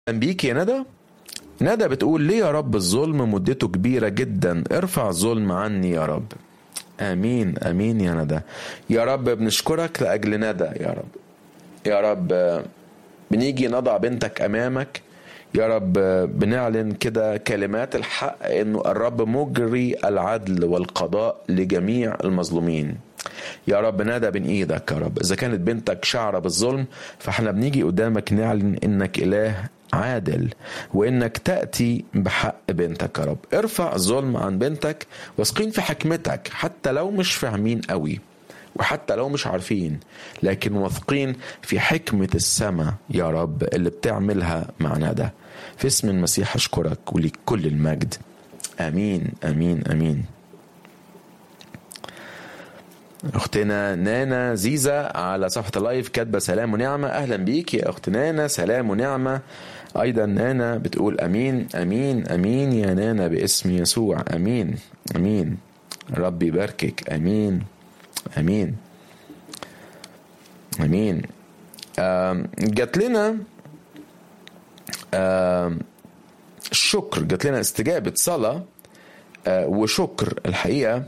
بيك يا ندى ندى بتقول ليه يا رب الظلم مدته كبيرة جدا ارفع الظلم عني يا رب امين امين يا ندى يا رب بنشكرك لاجل ندى يا رب يا رب بنيجي نضع بنتك امامك يا رب بنعلن كده كلمات الحق انه الرب مجري العدل والقضاء لجميع المظلومين يا رب نادى بين ايدك يا رب اذا كانت بنتك شعره بالظلم فاحنا بنيجي قدامك نعلن انك اله عادل وانك تاتي بحق بنتك يا رب ارفع الظلم عن بنتك واثقين في حكمتك حتى لو مش فاهمين قوي وحتى لو مش عارفين لكن واثقين في حكمة السماء يا رب اللي بتعملها مع ندى في اسم المسيح أشكرك وليك كل المجد آمين آمين آمين اختنا نانا زيزا على صفحة اللايف كاتبة سلام ونعمة اهلا بيك يا اخت نانا سلام ونعمة ايضا نانا بتقول امين امين امين يا نانا باسم يسوع امين امين ربي يباركك امين امين امين جات لنا الشكر جات لنا استجابة صلاة وشكر الحقيقة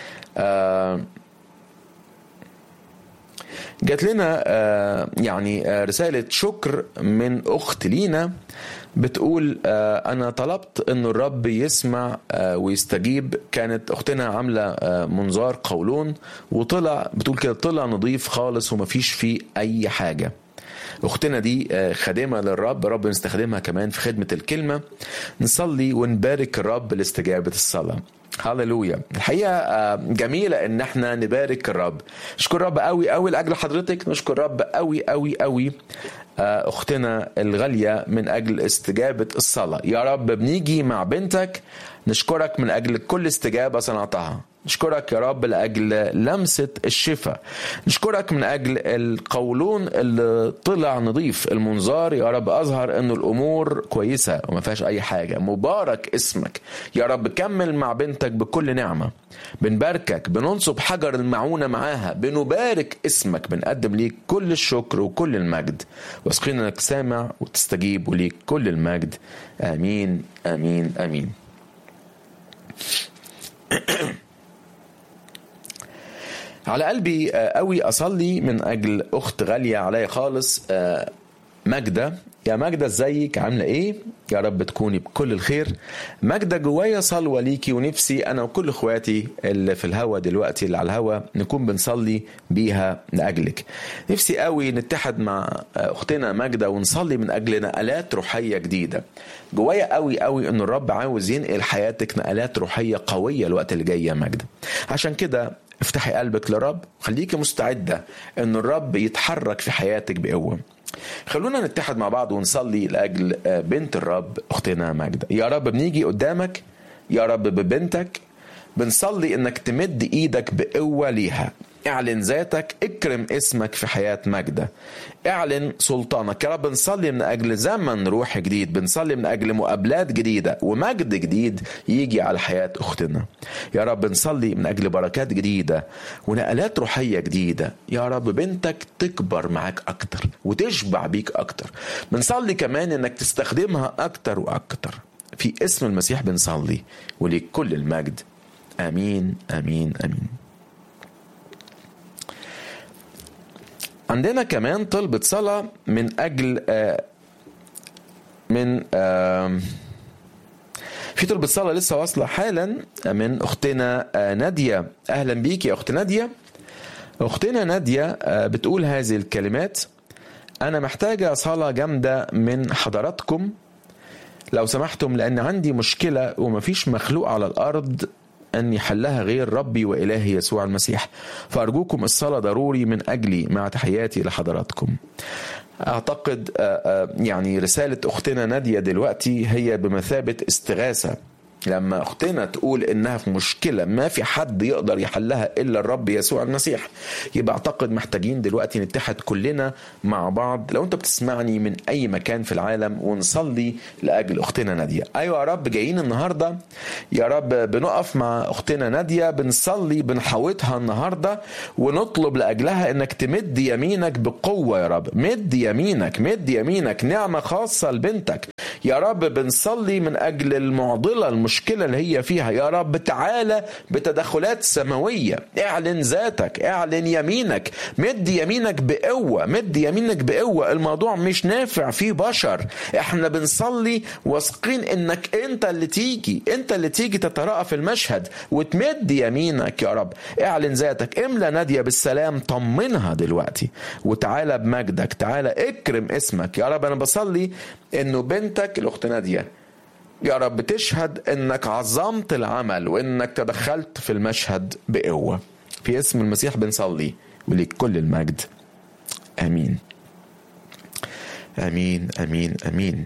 جات لنا يعني رسالة شكر من أخت لينا بتقول أنا طلبت أن الرب يسمع ويستجيب كانت أختنا عاملة منظار قولون وطلع بتقول كده طلع نظيف خالص ومفيش فيه أي حاجة اختنا دي خادمه للرب رب نستخدمها كمان في خدمه الكلمه نصلي ونبارك الرب لاستجابه الصلاه هللويا الحقيقه جميله ان احنا نبارك الرب نشكر الرب قوي قوي لاجل حضرتك نشكر الرب قوي قوي قوي اختنا الغاليه من اجل استجابه الصلاه يا رب بنيجي مع بنتك نشكرك من اجل كل استجابه صنعتها نشكرك يا رب لاجل لمسه الشفاء نشكرك من اجل القولون اللي طلع نظيف المنظار يا رب اظهر انه الامور كويسه وما فيهاش اي حاجه مبارك اسمك يا رب كمل مع بنتك بكل نعمه بنباركك بننصب حجر المعونه معاها بنبارك اسمك بنقدم ليك كل الشكر وكل المجد واثقين انك سامع وتستجيب وليك كل المجد امين امين امين على قلبي قوي اصلي من اجل اخت غاليه عليا خالص ماجده يا ماجده ازيك عامله ايه يا رب تكوني بكل الخير ماجده جوايا صلوه ليكي ونفسي انا وكل اخواتي اللي في الهوا دلوقتي اللي على الهوا نكون بنصلي بيها لاجلك نفسي قوي نتحد مع اختنا ماجده ونصلي من اجل نقلات روحيه جديده جوايا قوي قوي ان الرب عاوز ينقل حياتك نقلات روحيه قويه الوقت اللي جاي يا ماجده عشان كده افتحي قلبك للرب خليكي مستعدة ان الرب يتحرك في حياتك بقوة خلونا نتحد مع بعض ونصلي لأجل بنت الرب أختنا ماجدة يا رب بنيجي قدامك يا رب ببنتك بنصلي انك تمد ايدك بقوة ليها اعلن ذاتك اكرم اسمك في حياة مجدة اعلن سلطانك يا رب بنصلي من اجل زمن روح جديد بنصلي من اجل مقابلات جديدة ومجد جديد يجي على حياة اختنا يا رب بنصلي من اجل بركات جديدة ونقلات روحية جديدة يا رب بنتك تكبر معاك اكتر وتشبع بيك اكتر بنصلي كمان انك تستخدمها اكتر واكتر في اسم المسيح بنصلي وليك كل المجد امين امين امين عندنا كمان طلبة صلاة من أجل آه من آه في طلبة صلاة لسه واصلة حالا من أختنا آه نادية أهلا بيك يا أخت نادية أختنا نادية بتقول هذه الكلمات أنا محتاجة صلاة جامدة من حضراتكم لو سمحتم لأن عندي مشكلة ومفيش مخلوق على الأرض أن يحلها غير ربي وإلهي يسوع المسيح فأرجوكم الصلاة ضروري من أجلي مع تحياتي لحضراتكم أعتقد يعني رسالة أختنا نادية دلوقتي هي بمثابة استغاثة لما اختنا تقول انها في مشكله ما في حد يقدر يحلها الا الرب يسوع المسيح يبقى اعتقد محتاجين دلوقتي نتحد كلنا مع بعض لو انت بتسمعني من اي مكان في العالم ونصلي لاجل اختنا ناديه ايوه يا رب جايين النهارده يا رب بنقف مع اختنا ناديه بنصلي بنحوطها النهارده ونطلب لاجلها انك تمد يمينك بقوه يا رب مد يمينك مد يمينك نعمه خاصه لبنتك يا رب بنصلي من اجل المعضله المشكله اللي هي فيها يا رب تعالى بتدخلات سماويه اعلن ذاتك اعلن يمينك مد يمينك بقوه مد يمينك بقوه الموضوع مش نافع فيه بشر احنا بنصلي واثقين انك انت اللي تيجي انت اللي تيجي تتراءى في المشهد وتمد يمينك يا رب اعلن ذاتك املى ناديه بالسلام طمنها دلوقتي وتعالى بمجدك تعالى اكرم اسمك يا رب انا بصلي انه بنتك الاخت ناديه يا رب تشهد انك عظمت العمل وانك تدخلت في المشهد بقوه في اسم المسيح بنصلي وليك كل المجد امين امين امين امين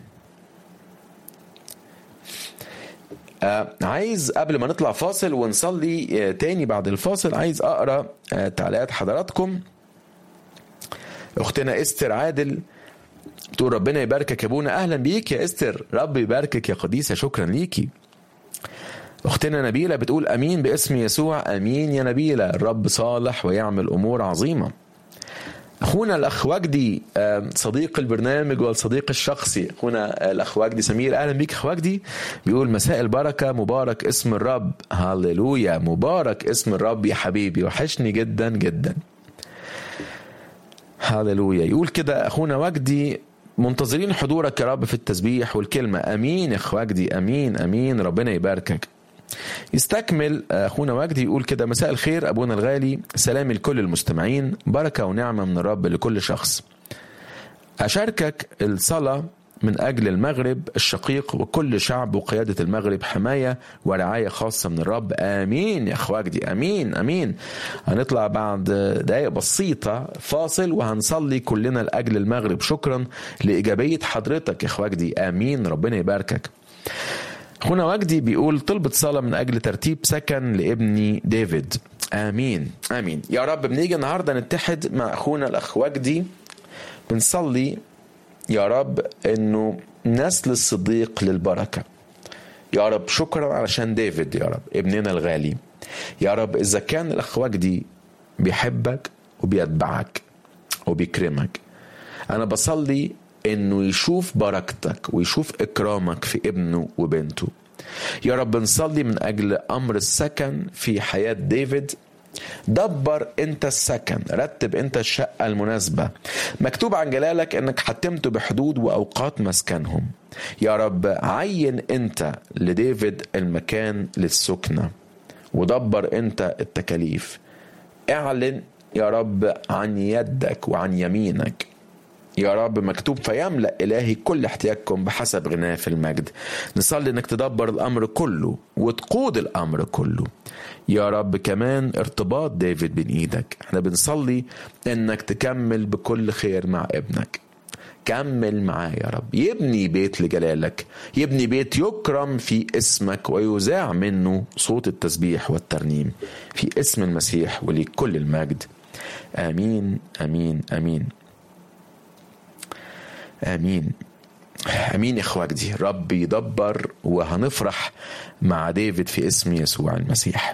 آه عايز قبل ما نطلع فاصل ونصلي آه تاني بعد الفاصل عايز اقرا آه تعليقات حضراتكم اختنا استر عادل بتقول ربنا يباركك يا ابونا اهلا بيك يا استر رب يباركك يا قديسه شكرا ليكي اختنا نبيله بتقول امين باسم يسوع امين يا نبيله الرب صالح ويعمل امور عظيمه اخونا الاخ وجدي صديق البرنامج والصديق الشخصي اخونا الاخ وجدي سمير اهلا بيك اخ وجدي بيقول مساء البركه مبارك اسم الرب هللويا مبارك اسم الرب يا حبيبي وحشني جدا جدا هللويا يقول كده اخونا وجدي منتظرين حضورك يا رب في التسبيح والكلمة أمين يا أخ وجدي أمين أمين ربنا يباركك يستكمل أخونا وجدي يقول كده مساء الخير أبونا الغالي سلام لكل المستمعين بركة ونعمة من الرب لكل شخص أشاركك الصلاة من أجل المغرب الشقيق وكل شعب وقيادة المغرب حماية ورعاية خاصة من الرب آمين يا أخواجدي آمين آمين هنطلع بعد دقايق بسيطة فاصل وهنصلي كلنا لأجل المغرب شكرا لإيجابية حضرتك يا أخواجدي آمين ربنا يباركك أخونا وجدي بيقول طلبة صلاة من أجل ترتيب سكن لابني ديفيد آمين آمين يا رب بنيجي النهاردة نتحد مع أخونا الأخ وجدي بنصلي يا رب انه نسل الصديق للبركه يا رب شكرا علشان ديفيد يا رب ابننا الغالي يا رب اذا كان الاخ وجدي بيحبك وبيتبعك وبيكرمك انا بصلي انه يشوف بركتك ويشوف اكرامك في ابنه وبنته يا رب نصلي من اجل امر السكن في حياه ديفيد دبر انت السكن رتب انت الشقة المناسبة مكتوب عن جلالك انك حتمت بحدود واوقات مسكنهم يا رب عين انت لديفيد المكان للسكنة ودبر انت التكاليف اعلن يا رب عن يدك وعن يمينك يا رب مكتوب فيملأ إلهي كل احتياجكم بحسب غناه في المجد نصلي انك تدبر الأمر كله وتقود الأمر كله يا رب كمان ارتباط ديفيد بين ايدك احنا بنصلي انك تكمل بكل خير مع ابنك كمل معاه يا رب يبني بيت لجلالك يبني بيت يكرم في اسمك ويذاع منه صوت التسبيح والترنيم في اسم المسيح وليك كل المجد امين امين امين امين امين يا اخواتي رب يدبر وهنفرح مع ديفيد في اسم يسوع المسيح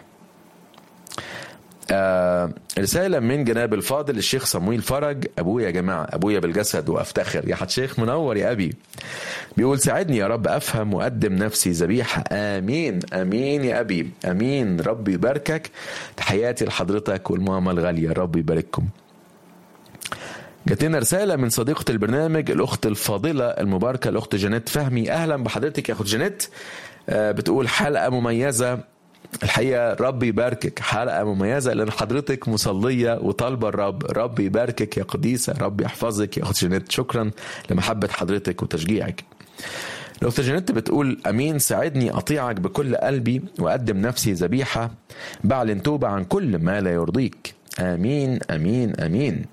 آه رسالة من جناب الفاضل الشيخ صمويل فرج أبويا يا جماعة أبويا بالجسد وأفتخر يا حد شيخ منور يا أبي بيقول ساعدني يا رب أفهم وأقدم نفسي ذبيحة آمين آمين يا أبي آمين رب يباركك تحياتي لحضرتك والماما الغالية رب يبارككم جات لنا رسالة من صديقة البرنامج الأخت الفاضلة المباركة الأخت جانيت فهمي أهلا بحضرتك يا أخت جانيت آه بتقول حلقة مميزة الحقيقة رب يباركك حلقة مميزة لأن حضرتك مصلية وطالبة الرب رب يباركك يا قديسة رب يحفظك يا أخت جانيت شكرا لمحبة حضرتك وتشجيعك الأخت جانيت بتقول أمين ساعدني أطيعك بكل قلبي وأقدم نفسي ذبيحة بعلن توبة عن كل ما لا يرضيك آمين آمين آمين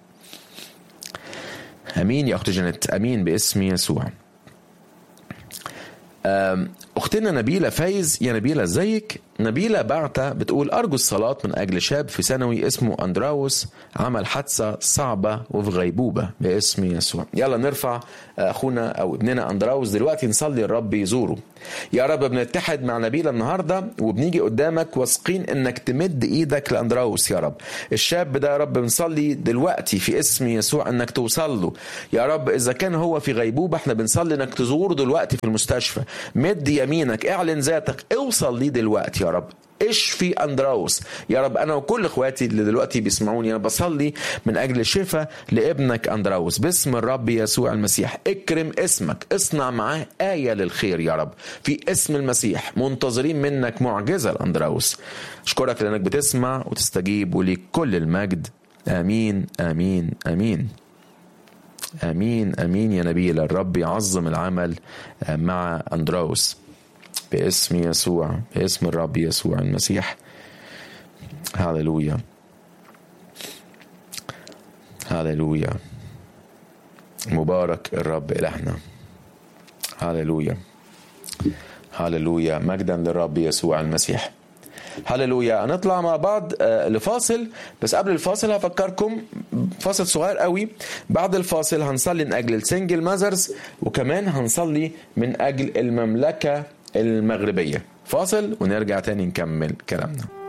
امين يا اخت جنت امين باسم يسوع اختنا نبيله فايز يا نبيله ازيك نبيله بعتة بتقول ارجو الصلاه من اجل شاب في ثانوي اسمه اندراوس عمل حادثه صعبه وفي غيبوبه باسم يسوع يلا نرفع اخونا او ابننا اندراوس دلوقتي نصلي الرب يزوره يا رب بنتحد مع نبيله النهارده وبنيجي قدامك واثقين انك تمد ايدك لاندراوس يا رب الشاب ده يا رب بنصلي دلوقتي في اسم يسوع انك توصل له يا رب اذا كان هو في غيبوبه احنا بنصلي انك تزوره دلوقتي في المستشفى مد يمينك اعلن ذاتك اوصل ليه دلوقتي يا رب اشفي اندراوس يا رب انا وكل اخواتي اللي دلوقتي بيسمعوني انا بصلي من اجل الشفاء لابنك اندراوس باسم الرب يسوع المسيح اكرم اسمك اصنع معاه ايه للخير يا رب في اسم المسيح منتظرين منك معجزه لاندراوس اشكرك لانك بتسمع وتستجيب وليك كل المجد امين امين امين امين امين يا نبيل الرب يعظم العمل مع اندراوس باسم يسوع باسم الرب يسوع المسيح هللويا هللويا مبارك الرب إلهنا هللويا هللويا مجدا للرب يسوع المسيح هللويا هنطلع مع بعض لفاصل بس قبل الفاصل هفكركم فاصل صغير قوي بعد الفاصل هنصلي من اجل السنجل ماذرز وكمان هنصلي من اجل المملكه المغربيه فاصل ونرجع تاني نكمل كلامنا